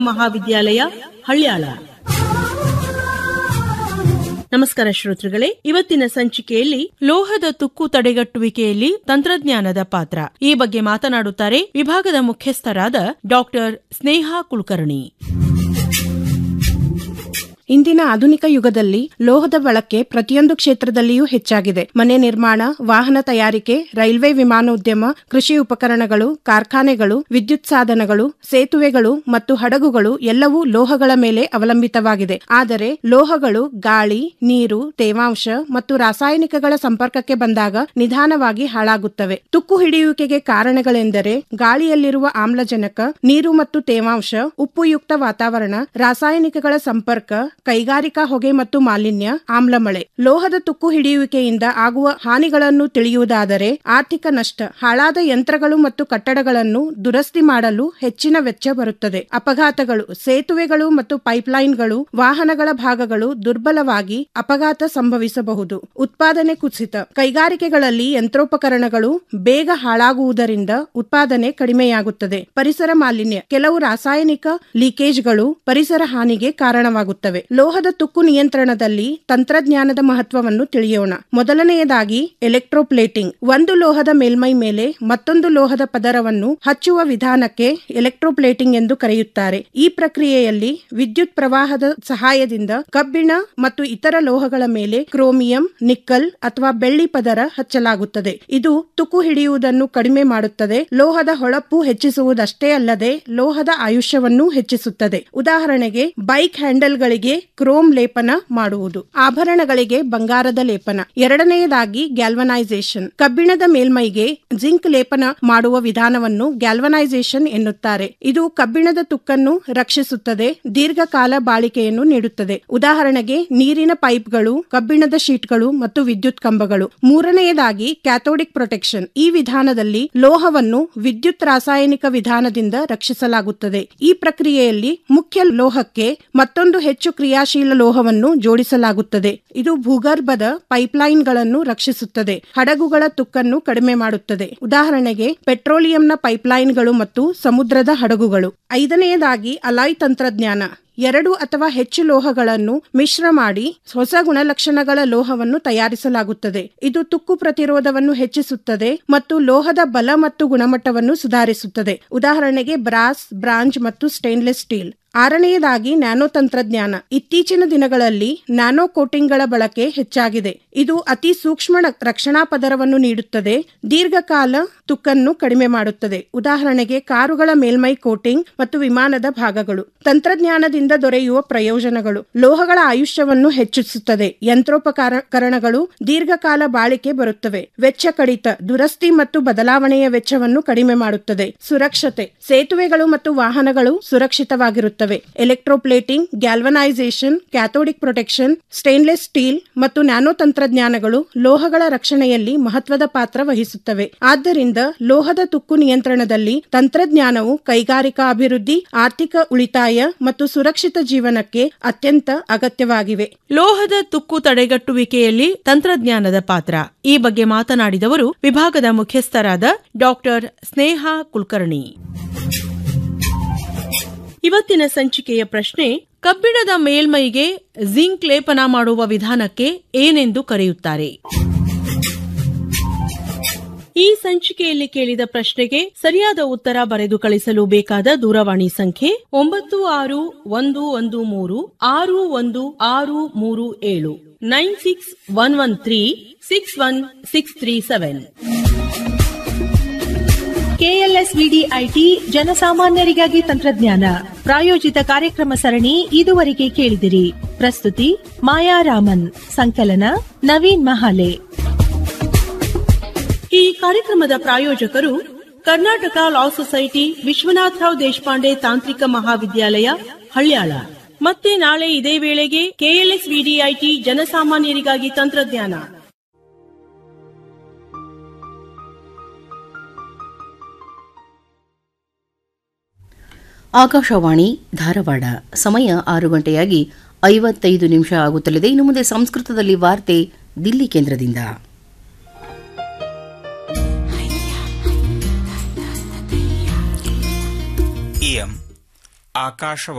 ಮಹಾವಿದ್ಯಾಲಯ ಹಳ್ಯಾಳ ನಮಸ್ಕಾರ ಶ್ರೋತೃಗಳೇ ಇವತ್ತಿನ ಸಂಚಿಕೆಯಲ್ಲಿ ಲೋಹದ ತುಕ್ಕು ತಡೆಗಟ್ಟುವಿಕೆಯಲ್ಲಿ ತಂತ್ರಜ್ಞಾನದ ಪಾತ್ರ ಈ ಬಗ್ಗೆ ಮಾತನಾಡುತ್ತಾರೆ ವಿಭಾಗದ ಮುಖ್ಯಸ್ಥರಾದ ಡಾಕ್ಟರ್ ಸ್ನೇಹಾ ಕುಲಕರ್ಣಿ ಇಂದಿನ ಆಧುನಿಕ ಯುಗದಲ್ಲಿ ಲೋಹದ ಬಳಕೆ ಪ್ರತಿಯೊಂದು ಕ್ಷೇತ್ರದಲ್ಲಿಯೂ ಹೆಚ್ಚಾಗಿದೆ ಮನೆ ನಿರ್ಮಾಣ ವಾಹನ ತಯಾರಿಕೆ ರೈಲ್ವೆ ವಿಮಾನೋದ್ಯಮ ಕೃಷಿ ಉಪಕರಣಗಳು ಕಾರ್ಖಾನೆಗಳು ವಿದ್ಯುತ್ ಸಾಧನಗಳು ಸೇತುವೆಗಳು ಮತ್ತು ಹಡಗುಗಳು ಎಲ್ಲವೂ ಲೋಹಗಳ ಮೇಲೆ ಅವಲಂಬಿತವಾಗಿದೆ ಆದರೆ ಲೋಹಗಳು ಗಾಳಿ ನೀರು ತೇವಾಂಶ ಮತ್ತು ರಾಸಾಯನಿಕಗಳ ಸಂಪರ್ಕಕ್ಕೆ ಬಂದಾಗ ನಿಧಾನವಾಗಿ ಹಾಳಾಗುತ್ತವೆ ತುಕ್ಕು ಹಿಡಿಯುವಿಕೆಗೆ ಕಾರಣಗಳೆಂದರೆ ಗಾಳಿಯಲ್ಲಿರುವ ಆಮ್ಲಜನಕ ನೀರು ಮತ್ತು ತೇವಾಂಶ ಉಪ್ಪುಯುಕ್ತ ವಾತಾವರಣ ರಾಸಾಯನಿಕಗಳ ಸಂಪರ್ಕ ಕೈಗಾರಿಕಾ ಹೊಗೆ ಮತ್ತು ಮಾಲಿನ್ಯ ಆಮ್ಲಮಳೆ ಲೋಹದ ತುಕ್ಕು ಹಿಡಿಯುವಿಕೆಯಿಂದ ಆಗುವ ಹಾನಿಗಳನ್ನು ತಿಳಿಯುವುದಾದರೆ ಆರ್ಥಿಕ ನಷ್ಟ ಹಾಳಾದ ಯಂತ್ರಗಳು ಮತ್ತು ಕಟ್ಟಡಗಳನ್ನು ದುರಸ್ತಿ ಮಾಡಲು ಹೆಚ್ಚಿನ ವೆಚ್ಚ ಬರುತ್ತದೆ ಅಪಘಾತಗಳು ಸೇತುವೆಗಳು ಮತ್ತು ಪೈಪ್ಲೈನ್ಗಳು ವಾಹನಗಳ ಭಾಗಗಳು ದುರ್ಬಲವಾಗಿ ಅಪಘಾತ ಸಂಭವಿಸಬಹುದು ಉತ್ಪಾದನೆ ಕುಸಿತ ಕೈಗಾರಿಕೆಗಳಲ್ಲಿ ಯಂತ್ರೋಪಕರಣಗಳು ಬೇಗ ಹಾಳಾಗುವುದರಿಂದ ಉತ್ಪಾದನೆ ಕಡಿಮೆಯಾಗುತ್ತದೆ ಪರಿಸರ ಮಾಲಿನ್ಯ ಕೆಲವು ರಾಸಾಯನಿಕ ಲೀಕೇಜ್ಗಳು ಪರಿಸರ ಹಾನಿಗೆ ಕಾರಣವಾಗುತ್ತವೆ ಲೋಹದ ತುಕ್ಕು ನಿಯಂತ್ರಣದಲ್ಲಿ ತಂತ್ರಜ್ಞಾನದ ಮಹತ್ವವನ್ನು ತಿಳಿಯೋಣ ಮೊದಲನೆಯದಾಗಿ ಎಲೆಕ್ಟ್ರೋಪ್ಲೇಟಿಂಗ್ ಒಂದು ಲೋಹದ ಮೇಲ್ಮೈ ಮೇಲೆ ಮತ್ತೊಂದು ಲೋಹದ ಪದರವನ್ನು ಹಚ್ಚುವ ವಿಧಾನಕ್ಕೆ ಎಲೆಕ್ಟ್ರೋಪ್ಲೇಟಿಂಗ್ ಎಂದು ಕರೆಯುತ್ತಾರೆ ಈ ಪ್ರಕ್ರಿಯೆಯಲ್ಲಿ ವಿದ್ಯುತ್ ಪ್ರವಾಹದ ಸಹಾಯದಿಂದ ಕಬ್ಬಿಣ ಮತ್ತು ಇತರ ಲೋಹಗಳ ಮೇಲೆ ಕ್ರೋಮಿಯಂ ನಿಕ್ಕಲ್ ಅಥವಾ ಬೆಳ್ಳಿ ಪದರ ಹಚ್ಚಲಾಗುತ್ತದೆ ಇದು ತುಕ್ಕು ಹಿಡಿಯುವುದನ್ನು ಕಡಿಮೆ ಮಾಡುತ್ತದೆ ಲೋಹದ ಹೊಳಪು ಹೆಚ್ಚಿಸುವುದಷ್ಟೇ ಅಲ್ಲದೆ ಲೋಹದ ಆಯುಷ್ಯವನ್ನು ಹೆಚ್ಚಿಸುತ್ತದೆ ಉದಾಹರಣೆಗೆ ಬೈಕ್ ಹ್ಯಾಂಡಲ್ಗಳಿಗೆ ಕ್ರೋಮ್ ಲೇಪನ ಮಾಡುವುದು ಆಭರಣಗಳಿಗೆ ಬಂಗಾರದ ಲೇಪನ ಎರಡನೆಯದಾಗಿ ಗ್ಯಾಲ್ವನೈಸೇಷನ್ ಕಬ್ಬಿಣದ ಮೇಲ್ಮೈಗೆ ಜಿಂಕ್ ಲೇಪನ ಮಾಡುವ ವಿಧಾನವನ್ನು ಗ್ಯಾಲ್ವನೈಸೇಷನ್ ಎನ್ನುತ್ತಾರೆ ಇದು ಕಬ್ಬಿಣದ ತುಕ್ಕನ್ನು ರಕ್ಷಿಸುತ್ತದೆ ದೀರ್ಘಕಾಲ ಬಾಳಿಕೆಯನ್ನು ನೀಡುತ್ತದೆ ಉದಾಹರಣೆಗೆ ನೀರಿನ ಪೈಪ್ಗಳು ಕಬ್ಬಿಣದ ಶೀಟ್ಗಳು ಮತ್ತು ವಿದ್ಯುತ್ ಕಂಬಗಳು ಮೂರನೆಯದಾಗಿ ಕ್ಯಾಥೋಡಿಕ್ ಪ್ರೊಟೆಕ್ಷನ್ ಈ ವಿಧಾನದಲ್ಲಿ ಲೋಹವನ್ನು ವಿದ್ಯುತ್ ರಾಸಾಯನಿಕ ವಿಧಾನದಿಂದ ರಕ್ಷಿಸಲಾಗುತ್ತದೆ ಈ ಪ್ರಕ್ರಿಯೆಯಲ್ಲಿ ಮುಖ್ಯ ಲೋಹಕ್ಕೆ ಮತ್ತೊಂದು ಹೆಚ್ಚು ಕ್ರಿಯಾಶೀಲ ಲೋಹವನ್ನು ಜೋಡಿಸಲಾಗುತ್ತದೆ ಇದು ಭೂಗರ್ಭದ ಪೈಪ್ಲೈನ್ಗಳನ್ನು ರಕ್ಷಿಸುತ್ತದೆ ಹಡಗುಗಳ ತುಕ್ಕನ್ನು ಕಡಿಮೆ ಮಾಡುತ್ತದೆ ಉದಾಹರಣೆಗೆ ಪೆಟ್ರೋಲಿಯಂನ ಪೈಪ್ಲೈನ್ಗಳು ಮತ್ತು ಸಮುದ್ರದ ಹಡಗುಗಳು ಐದನೆಯದಾಗಿ ಅಲಾಯ್ ತಂತ್ರಜ್ಞಾನ ಎರಡು ಅಥವಾ ಹೆಚ್ಚು ಲೋಹಗಳನ್ನು ಮಿಶ್ರ ಮಾಡಿ ಹೊಸ ಗುಣಲಕ್ಷಣಗಳ ಲೋಹವನ್ನು ತಯಾರಿಸಲಾಗುತ್ತದೆ ಇದು ತುಕ್ಕು ಪ್ರತಿರೋಧವನ್ನು ಹೆಚ್ಚಿಸುತ್ತದೆ ಮತ್ತು ಲೋಹದ ಬಲ ಮತ್ತು ಗುಣಮಟ್ಟವನ್ನು ಸುಧಾರಿಸುತ್ತದೆ ಉದಾಹರಣೆಗೆ ಬ್ರಾಸ್ ಬ್ರಾಂಜ್ ಮತ್ತು ಸ್ಟೇನ್ಲೆಸ್ ಸ್ಟೀಲ್ ಆರನೆಯದಾಗಿ ನ್ಯಾನೋ ತಂತ್ರಜ್ಞಾನ ಇತ್ತೀಚಿನ ದಿನಗಳಲ್ಲಿ ನ್ಯಾನೋ ಕೋಟಿಂಗ್ಗಳ ಬಳಕೆ ಹೆಚ್ಚಾಗಿದೆ ಇದು ಅತಿ ಸೂಕ್ಷ್ಮ ರಕ್ಷಣಾ ಪದರವನ್ನು ನೀಡುತ್ತದೆ ದೀರ್ಘಕಾಲ ತುಕ್ಕನ್ನು ಕಡಿಮೆ ಮಾಡುತ್ತದೆ ಉದಾಹರಣೆಗೆ ಕಾರುಗಳ ಮೇಲ್ಮೈ ಕೋಟಿಂಗ್ ಮತ್ತು ವಿಮಾನದ ಭಾಗಗಳು ತಂತ್ರಜ್ಞಾನದಿಂದ ದೊರೆಯುವ ಪ್ರಯೋಜನಗಳು ಲೋಹಗಳ ಆಯುಷ್ಯವನ್ನು ಹೆಚ್ಚಿಸುತ್ತದೆ ಯಂತ್ರೋಪಕರಣಗಳು ದೀರ್ಘಕಾಲ ಬಾಳಿಕೆ ಬರುತ್ತವೆ ವೆಚ್ಚ ಕಡಿತ ದುರಸ್ತಿ ಮತ್ತು ಬದಲಾವಣೆಯ ವೆಚ್ಚವನ್ನು ಕಡಿಮೆ ಮಾಡುತ್ತದೆ ಸುರಕ್ಷತೆ ಸೇತುವೆಗಳು ಮತ್ತು ವಾಹನಗಳು ಸುರಕ್ಷಿತವಾಗಿರುತ್ತವೆ electroplating galvanisation cathodic protection stainless steel ಮತ್ತು ನ್ಯಾನೋ ತಂತ್ರಜ್ಞಾನಗಳು ಲೋಹಗಳ ರಕ್ಷಣೆಯಲ್ಲಿ ಮಹತ್ವದ ಪಾತ್ರ ವಹಿಸುತ್ತವೆ ಆದ್ದರಿಂದ ಲೋಹದ ತುಕ್ಕು ನಿಯಂತ್ರಣದಲ್ಲಿ ತಂತ್ರಜ್ಞಾನವು ಕೈಗಾರಿಕಾ ಅಭಿವೃದ್ಧಿ ಆರ್ಥಿಕ ಉಳಿತಾಯ ಮತ್ತು ಸುರಕ್ಷಿತ ಜೀವನಕ್ಕೆ ಅತ್ಯಂತ ಅಗತ್ಯವಾಗಿವೆ ಲೋಹದ ತುಕ್ಕು ತಡೆಗಟ್ಟುವಿಕೆಯಲ್ಲಿ ತಂತ್ರಜ್ಞಾನದ ಪಾತ್ರ ಈ ಬಗ್ಗೆ ಮಾತನಾಡಿದವರು ವಿಭಾಗದ ಮುಖ್ಯಸ್ಥರಾದ ಡಾಕ್ಟರ್ ಸ್ನೇಹಾ ಕುಲಕರ್ಣಿ ಇವತ್ತಿನ ಸಂಚಿಕೆಯ ಪ್ರಶ್ನೆ ಕಬ್ಬಿಣದ ಮೇಲ್ಮೈಗೆ ಜಿಂಕ್ ಲೇಪನ ಮಾಡುವ ವಿಧಾನಕ್ಕೆ ಏನೆಂದು ಕರೆಯುತ್ತಾರೆ ಈ ಸಂಚಿಕೆಯಲ್ಲಿ ಕೇಳಿದ ಪ್ರಶ್ನೆಗೆ ಸರಿಯಾದ ಉತ್ತರ ಬರೆದು ಕಳಿಸಲು ಬೇಕಾದ ದೂರವಾಣಿ ಸಂಖ್ಯೆ ಒಂಬತ್ತು ಆರು ಒಂದು ಒಂದು ಮೂರು ಆರು ಒಂದು ಆರು ಮೂರು ಏಳು nine six one one three six one six three seven KLS VDIT ಜನಸಾಮಾನ್ಯರಿಗಾಗಿ ತಂತ್ರಜ್ಞಾನ ಪ್ರಾಯೋಜಿತ ಕಾರ್ಯಕ್ರಮ ಸರಣಿ ಇದುವರೆಗೆ ಕೇಳಿದಿರಿ ಪ್ರಸ್ತುತಿ ಮಾಯಾ ರಾಮನ್ ಸಂಕಲನ ನವೀನ್ ಮಹಾಲೆ ಈ ಕಾರ್ಯಕ್ರಮದ ಪ್ರಾಯೋಜಕರು ಕರ್ನಾಟಕ ಲಾ ಸೊಸೈಟಿ ವಿಶ್ವನಾಥರಾವ್ ದೇಶಪಾಂಡೆ ತಾಂತ್ರಿಕ ಮಹಾವಿದ್ಯಾಲಯ ಹಳ್ಯಾಳ ಮತ್ತೆ ನಾಳೆ ಇದೇ ವೇಳೆಗೆ ಕೆಎಲ್ಎಸ್ ವಿಡಿಐಟಿ ಜನಸಾಮಾನ್ಯರಿಗಾಗಿ ತಂತ್ರಜ್ಞಾನ ಆಕಾಶವಾಣಿ ಧಾರವಾಡ ಸಮಯ ಆರು ಗಂಟೆಯಾಗಿ ಐವತ್ತೈದು ನಿಮಿಷ ಆಗುತ್ತಲಿದೆ ಇನ್ನು ಮುಂದೆ ಸಂಸ್ಕೃತದಲ್ಲಿ ವಾರ್ತೆ ದಿಲ್ಲಿ ಕೇಂದ್ರದಿಂದ इयम् ಆಕಾಶವಾಣಿ